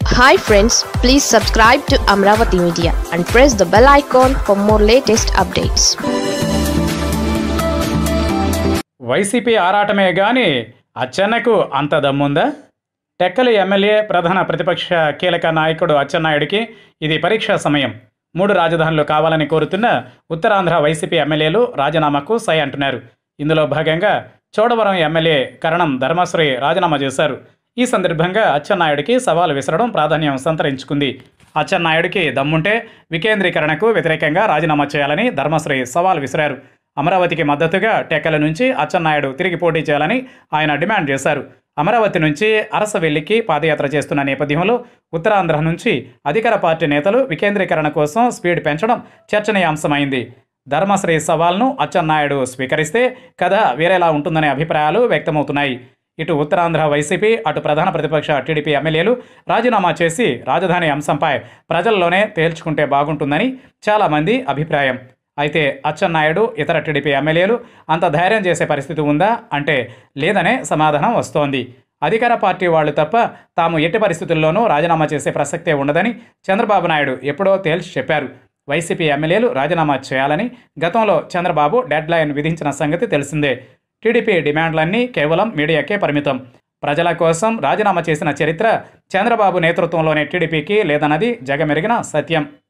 hi friends please subscribe to Amaravati media and press the bell icon for more latest updates YCP ఆరాటమే గాని అచ్చెన్నకు అంత దమ్ముందా టెక్కలి ఎమ్మెల్యే ప్రధాన ప్రతిపక్ష కీలక నాయకుడు అచ్చెన్నాయుడికి ఇది పరీక్షా సమయం మూడు రాజధానులు కావాలని కోరుతున్న ఉత్తరాంధ్ర వైసీపీ ఎమ్మెల్యేలు రాజీనామాకు సై అంటున్నారు ఇందులో భాగంగా చోడవరం ఎమ్మెల్యే కరణం ధర్మశ్రీ రాజీనామా చేశారు ఈ సందర్భంగా అచ్చెన్నాయుడికి సవాల్ విసరడం ప్రాధాన్యం సంతరించుకుంది అచ్చెన్నాయుడికి దమ్ముంటే వికేంద్రీకరణకు వ్యతిరేకంగా రాజీనామా చేయాలని ధర్మశ్రీ సవాల్ విసిరారు అమరావతికి మద్దతుగా టెక్కల నుంచి అచ్చెన్నాయుడు తిరిగి పోటీ చేయాలని ఆయన డిమాండ్ చేశారు అమరావతి నుంచి అరసవెల్లికి పాదయాత్ర చేస్తున్న నేపథ్యంలో ఉత్తరాంధ్ర నుంచి అధికార పార్టీ నేతలు వికేంద్రీకరణ కోసం స్పీడ్ పెంచడం చర్చనీయాంశమైంది ధర్మశ్రీ సవాల్ను అచ్చెన్నాయుడు స్వీకరిస్తే కథ వేరేలా ఉంటుందనే అభిప్రాయాలు వ్యక్తమవుతున్నాయి ఇటు ఉత్తరాంధ్ర వైసీపీ అటు ప్రధాన ప్రతిపక్ష టీడీపీ ఎమ్మెల్యేలు రాజీనామా చేసి రాజధాని అంశంపై ప్రజల్లోనే తేల్చుకుంటే బాగుంటుందని చాలామంది అభిప్రాయం అయితే అచ్చెన్నాయుడు ఇతర టీడీపీ ఎమ్మెల్యేలు అంత ధైర్యం చేసే పరిస్థితి ఉందా అంటే లేదనే సమాధానం వస్తోంది అధికార పార్టీ వాళ్ళు తప్ప తాము ఎట్టి పరిస్థితుల్లోనూ రాజీనామా చేసే ప్రసక్తే ఉండదని చంద్రబాబు నాయుడు ఎప్పుడో తేల్చి చెప్పారు వైసీపీ ఎమ్మెల్యేలు రాజీనామా చేయాలని గతంలో చంద్రబాబు డెడ్ లైన్ విధించిన సంగతి తెలిసిందే టీడీపీ డిమాండ్లన్నీ కేవలం మీడియాకే పరిమితం ప్రజల కోసం రాజీనామా చేసిన చరిత్ర చంద్రబాబు నేతృత్వంలోని టీడీపీకి లేదన్నది జగమెరిగిన సత్యం